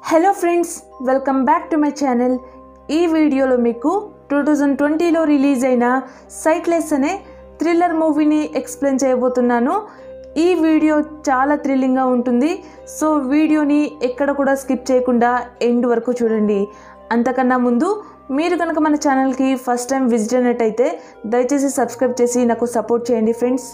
hello friends welcome back to my channel ఈ వీడియోలో మీకు టూ థౌజండ్ ట్వంటీలో రిలీజ్ అయిన సైట్లెస్ అనే థ్రిల్లర్ మూవీని ఎక్స్ప్లెయిన్ చేయబోతున్నాను ఈ వీడియో చాలా థ్రిల్లింగ్గా ఉంటుంది సో వీడియోని ఎక్కడ కూడా స్కిప్ చేయకుండా ఎండ్ వరకు చూడండి అంతకన్నా ముందు మీరు కనుక మన ఛానల్కి ఫస్ట్ టైం విజిట్ అయినట్టయితే దయచేసి సబ్స్క్రైబ్ చేసి నాకు సపోర్ట్ చేయండి ఫ్రెండ్స్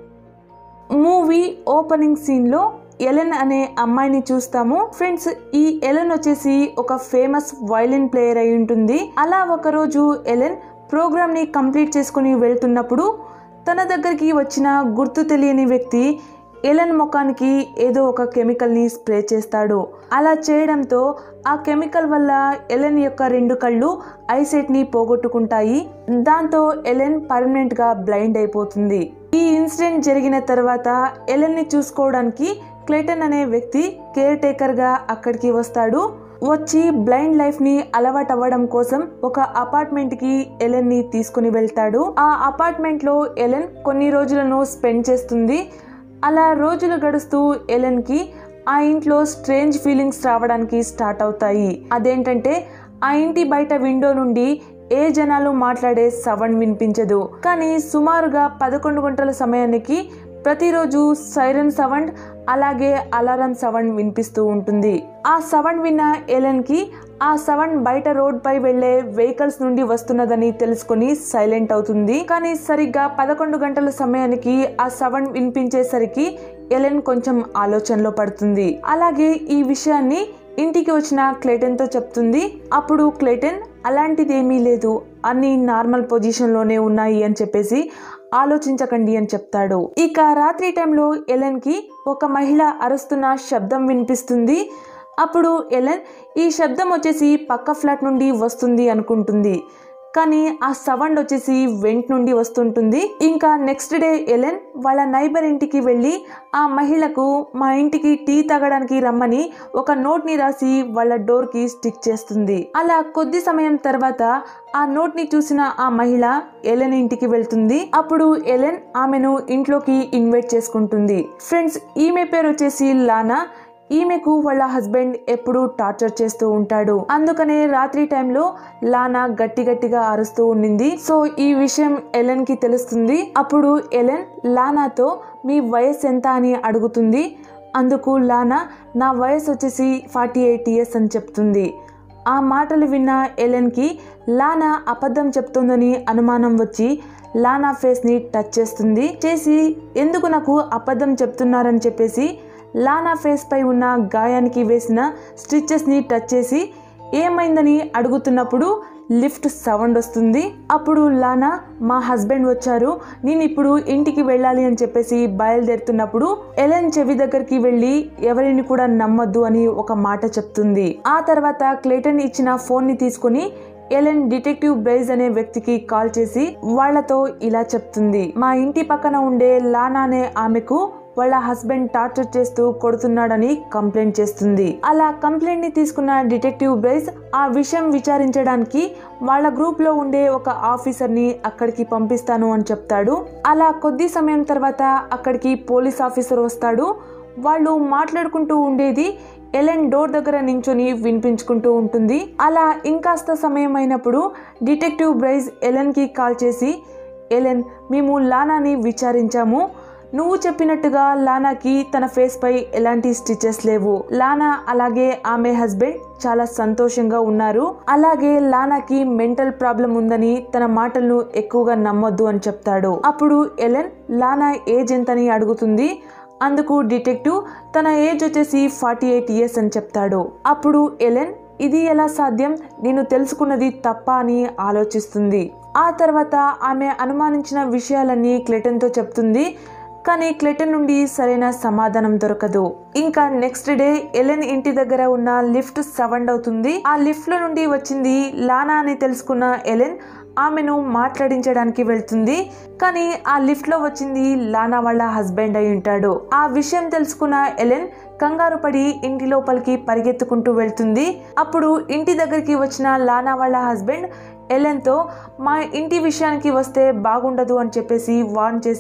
మూవీ ఓపెనింగ్ సీన్లో ఎలెన్ అనే అమ్మాయిని చూస్తాము ఫ్రెండ్స్ ఈ ఎలెన్ వచ్చేసి ఒక ఫేమస్ వైలిన్ ప్లేయర్ అయి ఉంటుంది అలా ఒకరోజు ఎలెన్ ప్రోగ్రామ్ ని కంప్లీట్ చేసుకుని వెళ్తున్నప్పుడు తన దగ్గరికి వచ్చిన గుర్తు తెలియని వ్యక్తి ఎలెన్ ముఖానికి ఏదో ఒక కెమికల్ని స్ప్రే చేస్తాడు అలా చేయడంతో ఆ కెమికల్ వల్ల ఎలెన్ యొక్క రెండు కళ్ళు ఐసైట్ని పోగొట్టుకుంటాయి దాంతో ఎలెన్ పర్మనెంట్గా బ్లైండ్ అయిపోతుంది ఈ ఇన్సిడెంట్ జరిగిన తర్వాత ఎలెన్ని చూసుకోవడానికి క్లేటన్ అనే వ్యక్తి కేర్ టేకర్గా అక్కడికి వస్తాడు వచ్చి బ్లైండ్ లైఫ్ ని అలవాటు అవ్వడం కోసం ఒక అపార్ట్మెంట్ కి ఎలెన్ ని తీసుకుని వెళ్తాడు ఆ అపార్ట్మెంట్ లో ఎలెన్ కొన్ని రోజులను స్పెండ్ చేస్తుంది అలా రోజులు గడుస్తూ ఎలెన్ కి ఆ ఇంట్లో స్ట్రేంజ్ ఫీలింగ్స్ రావడానికి స్టార్ట్ అవుతాయి అదేంటంటే ఆ ఇంటి బయట విండో నుండి ఏ జనాలు మాట్లాడే సౌండ్ వినిపించదు కానీ సుమారుగా పదకొండు గంటల సమయానికి ప్రతిరోజు సైరన్ సౌండ్ అలాగే అలారం సౌండ్ వినిపిస్తూ ఉంటుంది ఆ సౌండ్ విన్న ఎలెన్ కి ఆ సౌండ్ బయట రోడ్ పై వెళ్లే వెహికల్స్ నుండి వస్తున్నదని తెలుసుకుని సైలెంట్ అవుతుంది కానీ సరిగ్గా పదకొండు గంటల సమయానికి ఆ సౌండ్ వినిపించేసరికి ఎలెన్ కొంచెం ఆలోచనలో పడుతుంది అలాగే ఈ విషయాన్ని ఇంటికి వచ్చిన క్లేటన్ తో చెప్తుంది అప్పుడు క్లేటన్ అలాంటిదేమీ లేదు అన్ని నార్మల్ పొజిషన్లోనే ఉన్నాయి అని చెప్పేసి ఆలోచించకండి అని చెప్తాడు ఇక రాత్రి టైంలో ఎలెన్ కి ఒక మహిళ అరుస్తున్న శబ్దం వినిపిస్తుంది అప్పుడు ఎలెన్ ఈ శబ్దం వచ్చేసి పక్క ఫ్లాట్ నుండి వస్తుంది అనుకుంటుంది కానీ ఆ సౌండ్ వచ్చేసి వెంట్ నుండి వస్తుంటుంది ఇంకా నెక్స్ట్ డే ఎలెన్ వాళ్ళ నైబర్ ఇంటికి వెళ్ళి ఆ మహిళకు మా ఇంటికి టీ తాగడానికి రమ్మని ఒక నోట్ ని రాసి వాళ్ళ డోర్ కి స్టిక్ చేస్తుంది అలా కొద్ది సమయం తర్వాత ఆ నోట్ ని చూసిన ఆ మహిళ ఎలెన్ ఇంటికి వెళ్తుంది అప్పుడు ఎలెన్ ఆమెను ఇంట్లోకి ఇన్వైట్ చేసుకుంటుంది ఫ్రెండ్స్ ఈమె పేరు వచ్చేసి లానా ఈమెకు వాళ్ళ హస్బెండ్ ఎప్పుడూ టార్చర్ చేస్తూ ఉంటాడు అందుకనే రాత్రి టైంలో లానా గట్టి గట్టిగా అరుస్తూ ఉండింది సో ఈ విషయం ఎలెన్ కి తెలుస్తుంది అప్పుడు ఎలెన్ లానాతో మీ వయసు ఎంత అని అడుగుతుంది అందుకు లానా నా వయసు వచ్చేసి ఫార్టీ ఎయిట్ ఇయర్స్ అని చెప్తుంది ఆ మాటలు విన్న ఎలెన్కి లానా అబద్ధం చెప్తుందని అనుమానం వచ్చి లానా ఫేస్ని టచ్ చేస్తుంది చేసి ఎందుకు నాకు అబద్ధం చెప్తున్నారని చెప్పేసి లానా ఫేస్ పై ఉన్న గాయానికి వేసిన స్టిచెస్ని టచ్ చేసి ఏమైందని అడుగుతున్నప్పుడు లిఫ్ట్ సౌండ్ వస్తుంది అప్పుడు లానా మా హస్బెండ్ వచ్చారు నేను ఇప్పుడు ఇంటికి వెళ్ళాలి అని చెప్పేసి బయలుదేరుతున్నప్పుడు ఎలెన్ చెవి దగ్గరికి వెళ్ళి ఎవరిని కూడా నమ్మొద్దు అని ఒక మాట చెప్తుంది ఆ తర్వాత క్లేటన్ ఇచ్చిన ఫోన్ ని తీసుకుని ఎలెన్ డిటెక్టివ్ బ్రైజ్ అనే వ్యక్తికి కాల్ చేసి వాళ్లతో ఇలా చెప్తుంది మా ఇంటి పక్కన ఉండే లానా అనే ఆమెకు వాళ్ళ హస్బెండ్ టార్చర్ చేస్తూ కొడుతున్నాడని కంప్లైంట్ చేస్తుంది అలా కంప్లైంట్ ని తీసుకున్న డిటెక్టివ్ బ్రైజ్ ఆ విషయం విచారించడానికి వాళ్ళ గ్రూప్ లో ఉండే ఒక ఆఫీసర్ ని అక్కడికి పంపిస్తాను అని చెప్తాడు అలా కొద్ది సమయం తర్వాత అక్కడికి పోలీస్ ఆఫీసర్ వస్తాడు వాళ్ళు మాట్లాడుకుంటూ ఉండేది ఎలెన్ డోర్ దగ్గర నించొని వినిపించుకుంటూ ఉంటుంది అలా ఇంకాస్త సమయం అయినప్పుడు డిటెక్టివ్ బ్రైజ్ ఎలెన్ కి కాల్ చేసి ఎలెన్ మేము లానాని విచారించాము నువ్వు చెప్పినట్టుగా లానాకి తన ఫేస్ పై ఎలాంటి స్టిచెస్ లేవు లానా అలాగే ఆమె హస్బెండ్ చాలా సంతోషంగా ఉన్నారు అలాగే లానాకి మెంటల్ ప్రాబ్లం ఉందని తన మాటలను ఎక్కువగా నమ్మొద్దు అని చెప్తాడు అప్పుడు ఎలెన్ లానా ఏజ్ ఎంతని అడుగుతుంది అందుకు డిటెక్టివ్ తన ఏజ్ వచ్చేసి ఫార్టీ ఎయిట్ ఇయర్స్ అని చెప్తాడు అప్పుడు ఎలెన్ ఇది ఎలా సాధ్యం నేను తెలుసుకున్నది తప్ప అని ఆలోచిస్తుంది ఆ తర్వాత ఆమె అనుమానించిన విషయాలన్నీ క్లెటన్తో చెప్తుంది కానీ క్లెటన్ నుండి సరైన సమాధానం దొరకదు ఇంకా నెక్స్ట్ డే ఎలెన్ ఇంటి దగ్గర ఉన్న లిఫ్ట్ సౌండ్ అవుతుంది ఆ లిఫ్ట్ లో నుండి వచ్చింది లానా అని తెలుసుకున్న ఎలెన్ ఆమెను మాట్లాడించడానికి వెళ్తుంది కానీ ఆ లిఫ్ట్ లో వచ్చింది లానా వాళ్ళ హస్బెండ్ అయి ఉంటాడు ఆ విషయం తెలుసుకున్న ఎలెన్ కంగారు పడి ఇంటి లోపలికి పరిగెత్తుకుంటూ వెళ్తుంది అప్పుడు ఇంటి దగ్గరికి వచ్చిన లానా వాళ్ళ హస్బెండ్ ఎలెన్తో మా ఇంటి విషయానికి వస్తే బాగుండదు అని చెప్పేసి వార్న్ చేసి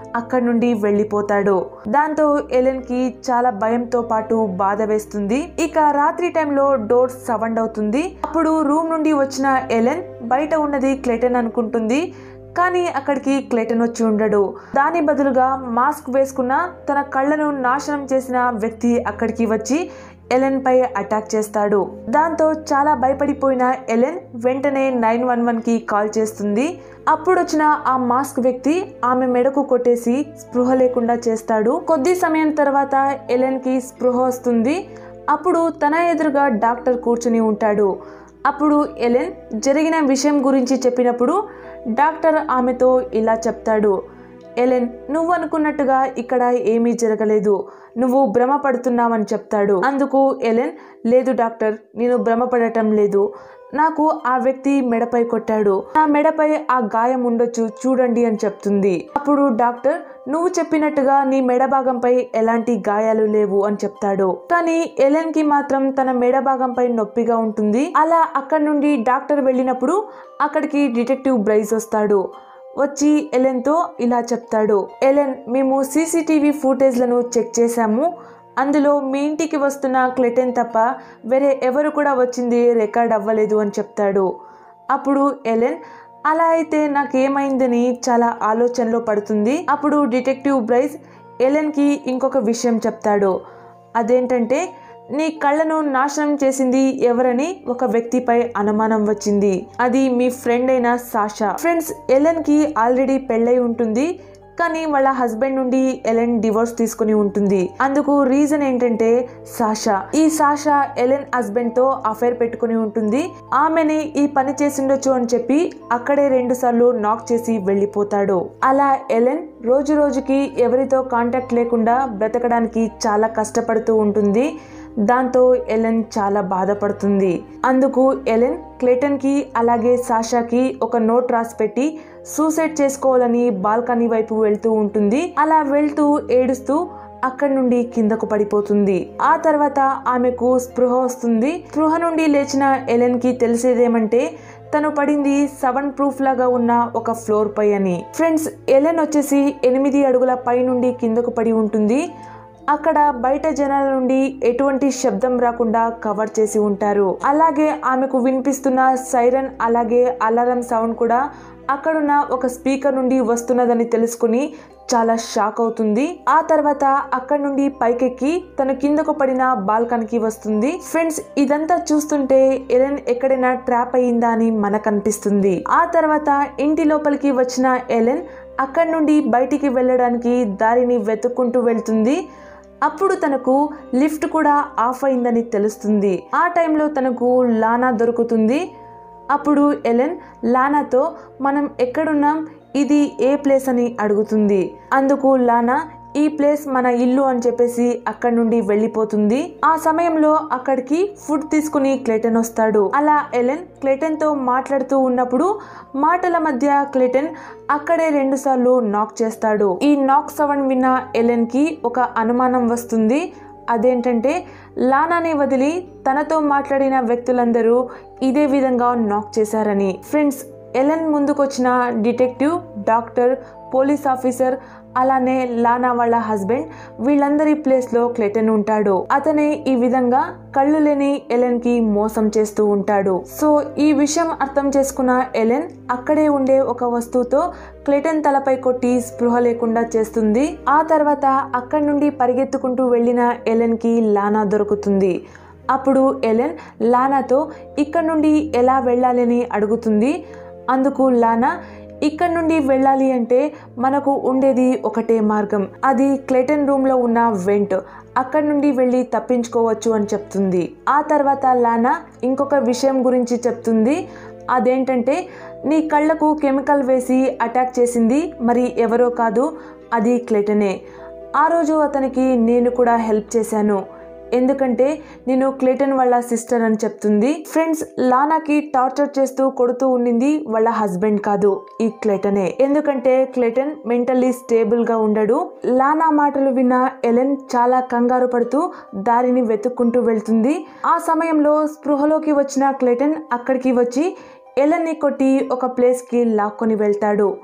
అక్కడి నుండి వెళ్ళిపోతాడు దాంతో ఎలెన్ కి చాలా భయంతో పాటు బాధ వేస్తుంది ఇక రాత్రి టైంలో డోర్ సౌండ్ అవుతుంది అప్పుడు రూమ్ నుండి వచ్చిన ఎలెన్ బయట ఉన్నది క్లెటన్ అనుకుంటుంది కానీ అక్కడికి క్లెటన్ వచ్చి ఉండడు దాని బదులుగా మాస్క్ వేసుకున్న తన కళ్ళను నాశనం చేసిన వ్యక్తి అక్కడికి వచ్చి ఎలెన్ పై అటాక్ చేస్తాడు దాంతో చాలా భయపడిపోయిన ఎలెన్ వెంటనే నైన్ వన్ వన్ కి కాల్ చేస్తుంది అప్పుడు వచ్చిన ఆ మాస్క్ వ్యక్తి ఆమె మెడకు కొట్టేసి స్పృహ లేకుండా చేస్తాడు కొద్ది సమయం తర్వాత ఎలెన్ కి స్పృహ వస్తుంది అప్పుడు తన ఎదురుగా డాక్టర్ కూర్చుని ఉంటాడు అప్పుడు ఎలెన్ జరిగిన విషయం గురించి చెప్పినప్పుడు డాక్టర్ ఆమెతో ఇలా చెప్తాడు ఎలెన్ నువ్వు అనుకున్నట్టుగా ఇక్కడ ఏమీ జరగలేదు నువ్వు భ్రమ పడుతున్నావని చెప్తాడు అందుకు ఎలెన్ లేదు డాక్టర్ నేను భ్రమపడటం లేదు నాకు ఆ వ్యక్తి మెడపై కొట్టాడు నా మెడపై ఆ గాయం ఉండొచ్చు చూడండి అని చెప్తుంది అప్పుడు డాక్టర్ నువ్వు చెప్పినట్టుగా నీ మెడ భాగంపై ఎలాంటి గాయాలు లేవు అని చెప్తాడు కానీ ఎలెన్ కి మాత్రం తన మెడ భాగంపై నొప్పిగా ఉంటుంది అలా అక్కడి నుండి డాక్టర్ వెళ్ళినప్పుడు అక్కడికి డిటెక్టివ్ బ్రైజ్ వస్తాడు వచ్చి ఎలెన్తో ఇలా చెప్తాడు ఎలెన్ మేము సీసీటీవీ ఫుటేజ్లను చెక్ చేశాము అందులో మీ ఇంటికి వస్తున్న క్లెటెన్ తప్ప వేరే ఎవరు కూడా వచ్చింది రికార్డ్ అవ్వలేదు అని చెప్తాడు అప్పుడు ఎలెన్ అలా అయితే నాకేమైందని చాలా ఆలోచనలో పడుతుంది అప్పుడు డిటెక్టివ్ బ్రైజ్ ఎలెన్కి ఇంకొక విషయం చెప్తాడు అదేంటంటే నీ కళ్ళను నాశనం చేసింది ఎవరని ఒక వ్యక్తిపై అనుమానం వచ్చింది అది మీ ఫ్రెండ్ అయిన సాషా ఫ్రెండ్స్ ఎలెన్ కి ఆల్రెడీ పెళ్ళై ఉంటుంది కానీ వాళ్ళ హస్బెండ్ నుండి ఎలెన్ డివోర్స్ తీసుకుని ఉంటుంది అందుకు రీజన్ ఏంటంటే సాషా ఈ సాషా ఎలెన్ హస్బెండ్ తో అఫైర్ పెట్టుకుని ఉంటుంది ఆమెని ఈ పని చేసిండొచ్చు అని చెప్పి అక్కడే రెండు సార్లు నాక్ చేసి వెళ్ళిపోతాడు అలా ఎలెన్ రోజు రోజుకి ఎవరితో కాంటాక్ట్ లేకుండా బ్రతకడానికి చాలా కష్టపడుతూ ఉంటుంది దాంతో ఎలెన్ చాలా బాధపడుతుంది అందుకు ఎలెన్ క్లేటన్కి అలాగే సాషాకి ఒక నోట్ రాసి పెట్టి సూసైడ్ చేసుకోవాలని బాల్కనీ వైపు వెళ్తూ ఉంటుంది అలా వెళ్తూ ఏడుస్తూ అక్కడి నుండి కిందకు పడిపోతుంది ఆ తర్వాత ఆమెకు స్పృహ వస్తుంది స్పృహ నుండి లేచిన ఎలెన్ కి తెలిసేదేమంటే తను పడింది సెవెన్ ప్రూఫ్ లాగా ఉన్న ఒక ఫ్లోర్ పై అని ఫ్రెండ్స్ ఎలెన్ వచ్చేసి ఎనిమిది అడుగుల పై నుండి కిందకు పడి ఉంటుంది అక్కడ బయట జనాల నుండి ఎటువంటి శబ్దం రాకుండా కవర్ చేసి ఉంటారు అలాగే ఆమెకు వినిపిస్తున్న సైరన్ అలాగే అలారం సౌండ్ కూడా అక్కడున్న ఒక స్పీకర్ నుండి వస్తున్నదని తెలుసుకుని చాలా షాక్ అవుతుంది ఆ తర్వాత అక్కడ నుండి పైకెక్కి తను కిందకు పడిన బాల్కనీకి వస్తుంది ఫ్రెండ్స్ ఇదంతా చూస్తుంటే ఎలెన్ ఎక్కడైనా ట్రాప్ అయ్యిందా అని మనకు అనిపిస్తుంది ఆ తర్వాత ఇంటి లోపలికి వచ్చిన ఎలెన్ అక్కడి నుండి బయటికి వెళ్ళడానికి దారిని వెతుక్కుంటూ వెళ్తుంది అప్పుడు తనకు లిఫ్ట్ కూడా ఆఫ్ అయిందని తెలుస్తుంది ఆ టైంలో తనకు లానా దొరుకుతుంది అప్పుడు ఎలెన్ లానాతో మనం ఎక్కడున్నాం ఇది ఏ ప్లేస్ అని అడుగుతుంది అందుకు లానా ఈ ప్లేస్ మన ఇల్లు అని చెప్పేసి అక్కడి నుండి వెళ్ళిపోతుంది ఆ సమయంలో అక్కడికి ఫుడ్ తీసుకుని క్లేటన్ వస్తాడు అలా ఎలెన్ క్లేటన్ తో మాట్లాడుతూ ఉన్నప్పుడు మాటల మధ్య క్లేటన్ అక్కడే రెండు సార్లు నాక్ చేస్తాడు ఈ నాక్ సౌండ్ విన్న ఎలెన్ కి ఒక అనుమానం వస్తుంది అదేంటంటే లానాని వదిలి తనతో మాట్లాడిన వ్యక్తులందరూ ఇదే విధంగా నాక్ చేశారని ఫ్రెండ్స్ ఎలెన్ ముందుకొచ్చిన డిటెక్టివ్ డాక్టర్ పోలీస్ ఆఫీసర్ అలానే లానా వాళ్ళ హస్బెండ్ వీళ్ళందరి ప్లేస్ లో క్లెటన్ ఉంటాడు అతనే ఈ విధంగా కళ్ళు లేని ఎలెన్ కి మోసం చేస్తూ ఉంటాడు సో ఈ విషయం అర్థం చేసుకున్న ఎలెన్ అక్కడే ఉండే ఒక వస్తువుతో క్లెటన్ తలపై కొట్టి స్పృహ లేకుండా చేస్తుంది ఆ తర్వాత అక్కడి నుండి పరిగెత్తుకుంటూ వెళ్ళిన ఎలెన్ కి లానా దొరుకుతుంది అప్పుడు ఎలెన్ లానాతో ఇక్కడ నుండి ఎలా వెళ్ళాలని అడుగుతుంది అందుకు లానా ఇక్కడ నుండి వెళ్ళాలి అంటే మనకు ఉండేది ఒకటే మార్గం అది క్లెటన్ రూమ్ లో ఉన్న వెంట్ అక్కడ నుండి వెళ్ళి తప్పించుకోవచ్చు అని చెప్తుంది ఆ తర్వాత లానా ఇంకొక విషయం గురించి చెప్తుంది అదేంటంటే నీ కళ్ళకు కెమికల్ వేసి అటాక్ చేసింది మరి ఎవరో కాదు అది క్లెటనే ఆ రోజు అతనికి నేను కూడా హెల్ప్ చేశాను ఎందుకంటే నేను క్లేటన్ వాళ్ళ సిస్టర్ అని చెప్తుంది ఫ్రెండ్స్ లానాకి టార్చర్ చేస్తూ కొడుతూ ఉండింది వాళ్ళ హస్బెండ్ కాదు ఈ క్లేటనే ఎందుకంటే క్లేటన్ మెంటల్లీ స్టేబుల్ గా ఉండడు లానా మాటలు విన్న ఎలెన్ చాలా కంగారు పడుతూ దారిని వెతుక్కుంటూ వెళ్తుంది ఆ సమయంలో స్పృహలోకి వచ్చిన క్లేటన్ అక్కడికి వచ్చి ఎలన్ని కొట్టి ఒక ప్లేస్ కి లాక్కొని వెళ్తాడు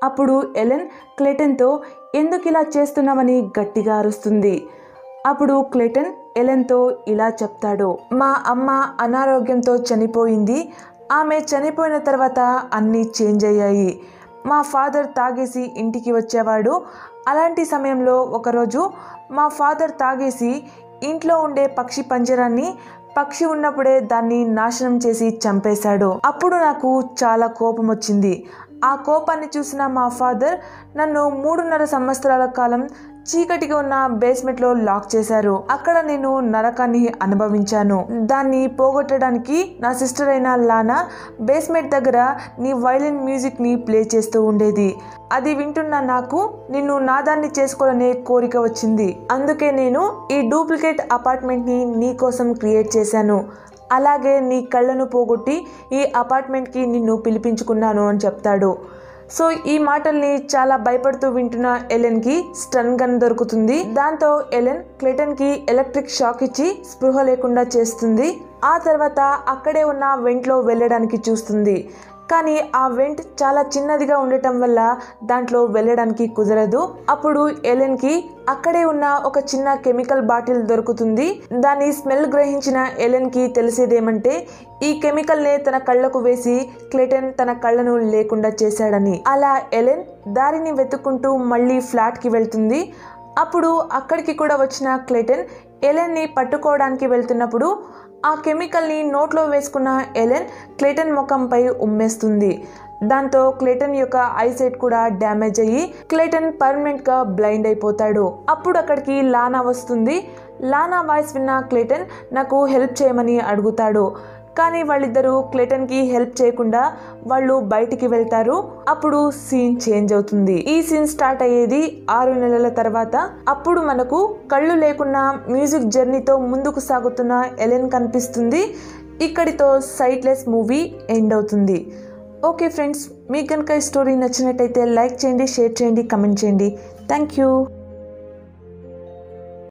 అప్పుడు ఎలెన్ క్లెటన్తో ఎందుకు ఇలా చేస్తున్నామని గట్టిగా అరుస్తుంది అప్పుడు క్లెటన్ ఎలెన్తో ఇలా చెప్తాడు మా అమ్మ అనారోగ్యంతో చనిపోయింది ఆమె చనిపోయిన తర్వాత అన్నీ చేంజ్ అయ్యాయి మా ఫాదర్ తాగేసి ఇంటికి వచ్చేవాడు అలాంటి సమయంలో ఒకరోజు మా ఫాదర్ తాగేసి ఇంట్లో ఉండే పక్షి పంజరాన్ని పక్షి ఉన్నప్పుడే దాన్ని నాశనం చేసి చంపేశాడు అప్పుడు నాకు చాలా కోపం వచ్చింది ఆ కోపాన్ని చూసిన మా ఫాదర్ నన్ను మూడున్నర సంవత్సరాల కాలం చీకటిగా ఉన్న బేస్మెంట్ లో లాక్ చేశారు అక్కడ నేను నరకాన్ని అనుభవించాను దాన్ని పోగొట్టడానికి నా సిస్టర్ అయిన లానా బేస్మెంట్ దగ్గర నీ వైలిన్ మ్యూజిక్ ని ప్లే చేస్తూ ఉండేది అది వింటున్న నాకు నిన్ను నాదాన్ని చేసుకోవాలనే కోరిక వచ్చింది అందుకే నేను ఈ డూప్లికేట్ అపార్ట్మెంట్ ని నీ కోసం క్రియేట్ చేశాను అలాగే నీ కళ్ళను పోగొట్టి ఈ అపార్ట్మెంట్కి నిన్ను పిలిపించుకున్నాను అని చెప్తాడు సో ఈ మాటల్ని చాలా భయపడుతూ వింటున్న ఎలెన్కి స్టన్ గన్ దొరుకుతుంది దాంతో ఎలెన్ క్లెటన్కి ఎలక్ట్రిక్ షాక్ ఇచ్చి స్పృహ లేకుండా చేస్తుంది ఆ తర్వాత అక్కడే ఉన్న వెంట్లో వెళ్ళడానికి చూస్తుంది కానీ ఆ వెంట్ చాలా చిన్నదిగా ఉండటం వల్ల దాంట్లో వెళ్ళడానికి కుదరదు అప్పుడు ఎలెన్కి అక్కడే ఉన్న ఒక చిన్న కెమికల్ బాటిల్ దొరుకుతుంది దాని స్మెల్ గ్రహించిన ఎలెన్కి తెలిసేదేమంటే ఈ కెమికల్నే తన కళ్ళకు వేసి క్లెటన్ తన కళ్ళను లేకుండా చేశాడని అలా ఎలెన్ దారిని వెతుక్కుంటూ మళ్ళీ ఫ్లాట్కి వెళ్తుంది అప్పుడు అక్కడికి కూడా వచ్చిన క్లెటన్ ఎలెన్ని పట్టుకోవడానికి వెళ్తున్నప్పుడు ఆ కెమికల్ని నోట్లో వేసుకున్న ఎలెన్ క్లెటన్ ముఖంపై ఉమ్మేస్తుంది దాంతో క్లెటన్ యొక్క ఐసైట్ కూడా డ్యామేజ్ అయ్యి క్లెటన్ పర్మనెంట్ గా బ్లైండ్ అయిపోతాడు అప్పుడు అక్కడికి లానా వస్తుంది లానా వాయిస్ విన్న క్లెటన్ నాకు హెల్ప్ చేయమని అడుగుతాడు కానీ వాళ్ళిద్దరూ క్లెటన్కి హెల్ప్ చేయకుండా వాళ్ళు బయటికి వెళ్తారు అప్పుడు సీన్ చేంజ్ అవుతుంది ఈ సీన్ స్టార్ట్ అయ్యేది ఆరు నెలల తర్వాత అప్పుడు మనకు కళ్ళు లేకున్నా మ్యూజిక్ జర్నీతో ముందుకు సాగుతున్న ఎలెన్ కనిపిస్తుంది ఇక్కడితో సైట్లెస్ మూవీ ఎండ్ అవుతుంది ఓకే ఫ్రెండ్స్ మీకు కనుక ఈ స్టోరీ నచ్చినట్టయితే లైక్ చేయండి షేర్ చేయండి కమెంట్ చేయండి థ్యాంక్ యూ